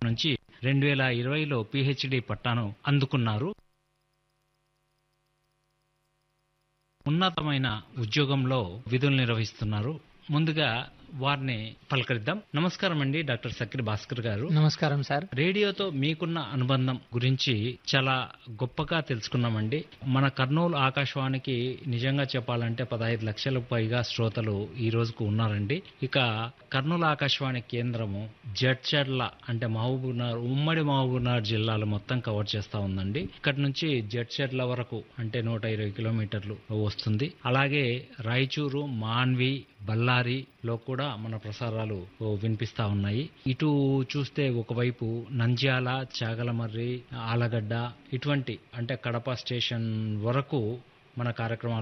నుంచి రెండు వేల ఇరవైలో పిహెచ్డి పట్టాను అందుకున్నారు ఉన్నతమైన ఉద్యోగంలో విధులు నిర్వహిస్తున్నారు ముందుగా వారిని పలకరిద్దాం నమస్కారం అండి డాక్టర్ సక్రి భాస్కర్ గారు నమస్కారం సార్ రేడియోతో మీకున్న అనుబంధం గురించి చాలా గొప్పగా తెలుసుకున్నామండి మన కర్నూలు ఆకాశవాణికి నిజంగా చెప్పాలంటే పదహైదు లక్షలకు పైగా శ్రోతలు ఈ రోజుకు ఉన్నారండి ఇక కర్నూలు ఆకాశవాణి కేంద్రము జడ్చర్ల అంటే మహబూబ్నగర్ ఉమ్మడి మహబూబ్నగర్ జిల్లాలు మొత్తం కవర్ చేస్తా ఉందండి ఇక్కడ నుంచి జడ్చర్ల వరకు అంటే నూట ఇరవై కిలోమీటర్లు వస్తుంది అలాగే రాయచూరు మాన్వి బళ్ళారిలో కూడా మన ప్రసారాలు వినిపిస్తా ఉన్నాయి ఇటు చూస్తే ఒకవైపు నంద్యాల చాగలమర్రి ఆలగడ్డ ఇటువంటి అంటే కడప స్టేషన్ వరకు మన కార్యక్రమాలు